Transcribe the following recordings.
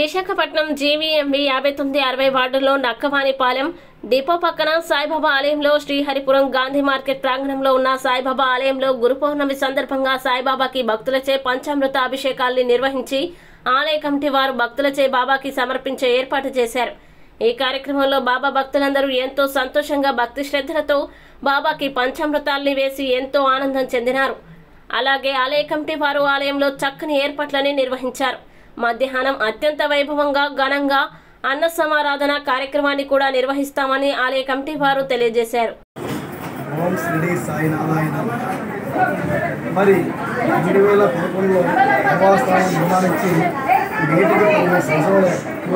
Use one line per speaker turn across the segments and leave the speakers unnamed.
విశాఖపట్నం జీవీఎంవి యాభై తొమ్మిది అరవై వార్డులో నక్కవానిపాలెం డిపో పక్కన సాయిబాబా ఆలయంలో శ్రీహరిపురం గాంధీ మార్కెట్ ప్రాంగణంలో ఉన్న సాయిబాబా ఆలయంలో గురు పౌర్ణమి సందర్భంగా సాయిబాబాకి భక్తులచే పంచామృత అభిషేకాల్ని నిర్వహించి ఆలయ కమిటీ వారు భక్తులచే బాబాకి సమర్పించే ఏర్పాటు చేశారు ఈ కార్యక్రమంలో బాబా భక్తులందరూ ఎంతో సంతోషంగా భక్తి శ్రద్ధలతో బాబాకి పంచామృతాల్ని వేసి ఎంతో ఆనందం చెందినారు అలాగే ఆలయ కమిటీ వారు ఆలయంలో చక్కని ఏర్పాట్లని నిర్వహించారు మధ్యాహ్నం అత్యంత వైభవంగా ఘనంగా అన్న సమారాధన కార్యక్రమాన్ని కూడా నిర్వహిస్తామని ఆలయ కమిటీ వారు తెలియజేశారు
ఓం శ్రీ సాయి నారాయణ మరి రెండు వేల పదకొండులో దేవస్థానం నిర్మాణించి నీటికి పదిహేను సంవత్సరాలు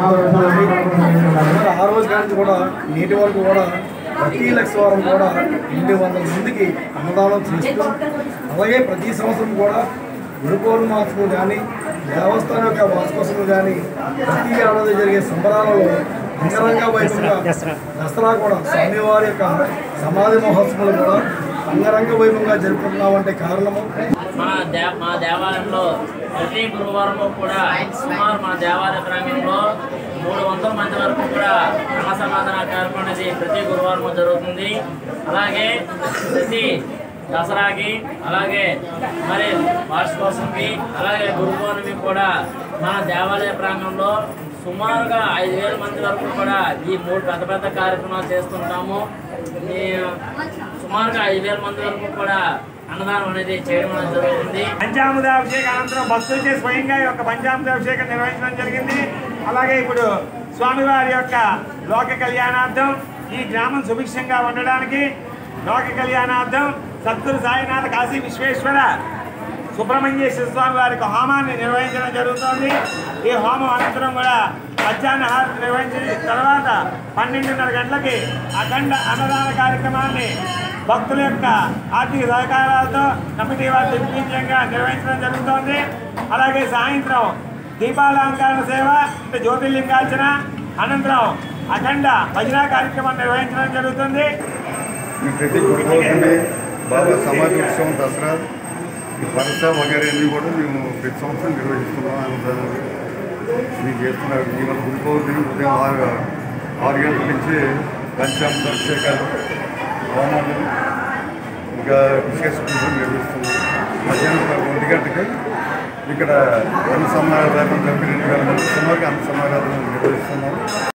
మరి ఆ రోజు కానీ కూడా నీటి వరకు కూడా ప్రతి లక్ష వారం కూడా ఎనిమిది వందల మందికి అన్నదానం చేస్తూ అలాగే ప్రతి సంవత్సరం కూడా గురు పౌర్ణమాసము కానీ దేవస్థానం యొక్క వార్షికోత్సవం కానీ ప్రతి ఏడాది జరిగే సంబరాలలో అంగరంగ వైభవంగా దసరా కూడా స్వామివారి యొక్క సమాధి మహోత్సవాలు కూడా అంగరంగ వైభవంగా జరుపుకుంటున్నామంటే కారణము
మన దే మా దేవాలయంలో ప్రతి గురువారం కూడా సుమారు మా దేవాలయ ప్రాంగణంలో మూడు వందల మంది వరకు కూడా అన్న సమాధాన కార్యక్రమం అనేది ప్రతి గురువారం జరుగుతుంది అలాగే ప్రతి దసరాకి అలాగే మరి వార్షికోత్సవంకి అలాగే గురు పౌర్ణమి కూడా మన దేవాలయ ప్రాంగణంలో సుమారుగా ఐదు వేల మంది వరకు కూడా ఈ మూడు పెద్ద పెద్ద కార్యక్రమాలు చేస్తుంటాము ఈ సుమారుగా ఐదు వేల మంది వరకు కూడా అన్నదానం అనేది చేయడం అనేది జరుగుతుంది
పంచామృతాభిషేక అనంతరం భక్తులచే స్వయంగా ఈ యొక్క పంచామృతాభిషేకం నిర్వహించడం జరిగింది అలాగే ఇప్పుడు స్వామివారి యొక్క లోక కళ్యాణార్థం ఈ గ్రామం సుభిక్షంగా ఉండడానికి లోక కళ్యాణార్థం సద్గురు సాయినాథ కాశీ విశ్వేశ్వర సుబ్రహ్మణ్యేశ్వర స్వామి వారికి హోమాన్ని నిర్వహించడం జరుగుతోంది ఈ హోమం అనంతరం కూడా మధ్యాహ్న హారతి నిర్వహించిన తర్వాత పన్నెండున్నర గంటలకి అఖండ అన్నదాన కార్యక్రమాన్ని భక్తుల యొక్క ఆర్థిక సహకారాలతో కమిటీ వారు దిగ్విజయంగా నిర్వహించడం జరుగుతోంది అలాగే సాయంత్రం దీపాలంకరణ సేవ అంటే జ్యోతిర్లింగార్చన అనంతరం అఖండ భజన కార్యక్రమం నిర్వహించడం జరుగుతుంది
ఈ ప్రతి గురు పౌర్ణమి బాబా సమాధి ఉత్సవం దసరా ఈ పరస వగేరే అన్ని కూడా మేము ప్రతి సంవత్సరం నిర్వహిస్తున్నాం అన్నదానాలు మేము చేస్తున్నారు ఈ మన గురు పౌర్ణమి ఉదయం ఆరు ఆరు గంటల నుంచి పంచామృత అభిషేకాలు హోమాలు ఇంకా విశేష పూజలు నిర్వహిస్తున్నాం మధ్యాహ్నం ఒంటి గంటకి ఇక్కడ అన్న సమారాధన జరిపి రెండు వేల మంది సుమారుగా అన్న సమారాధన నిర్వహిస్తున్నాం